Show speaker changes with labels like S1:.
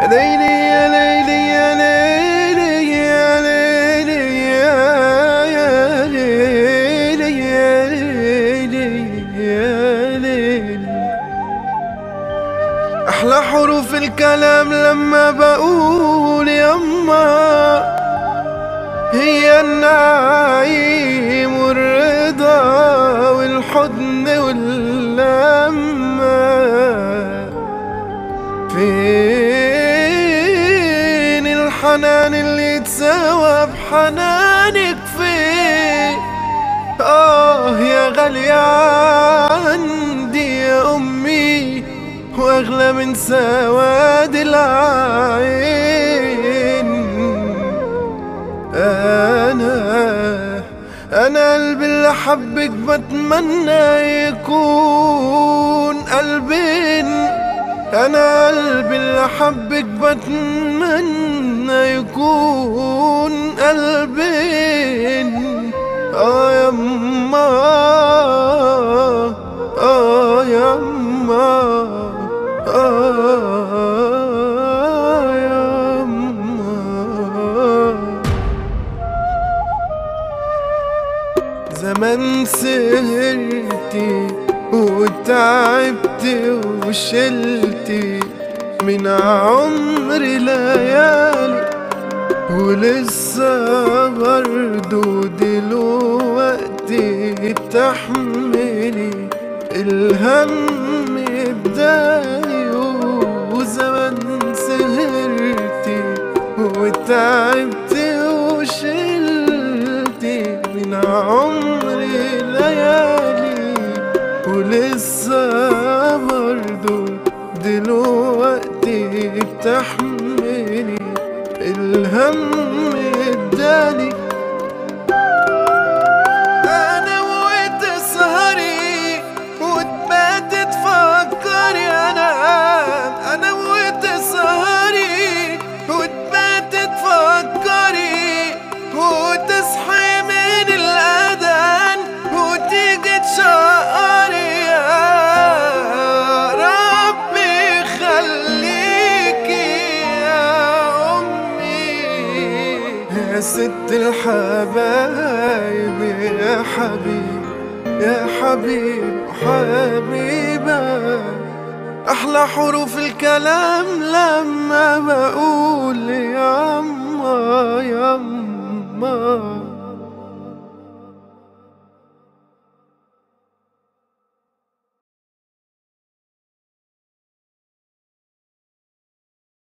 S1: ليلي يا ليلي يا ليلي يا ليلي يا ليلي يا ليلي يا ليلي أحلى حروف الكلام لما بقول يما هي النعيم والرضا والحضن واللمة فين الحنان اللي يتساوى بحنانك فين آه يا غالية عندي يا أمي وأغلى من سواد العين أنا أنا قلبي اللي حبك بتمنى يكون قلبين أنا قلبي اللي حبك بتمنى يكون قلبين آه يما آه يما آه يما زمان سهرتي وتعبت وشلتي من عمري ليالي ولسه برضو دلوقتي تحملي الهم بداي وزمان سهرتي وتعبت وشلتي من عمري ليالي ولسه برضو دلوقتي بتحملي الهم اداني انا وتسهري وتبات تفكري انا انا وتسهري وتبات تفكري وتصحي من الاذان وتيجي تشقري يا ربي خليكي يا امي يا ست الحبايب يا حبيب يا حبيب حبيبة أحلى حروف الكلام لما بقول يا أما يا أما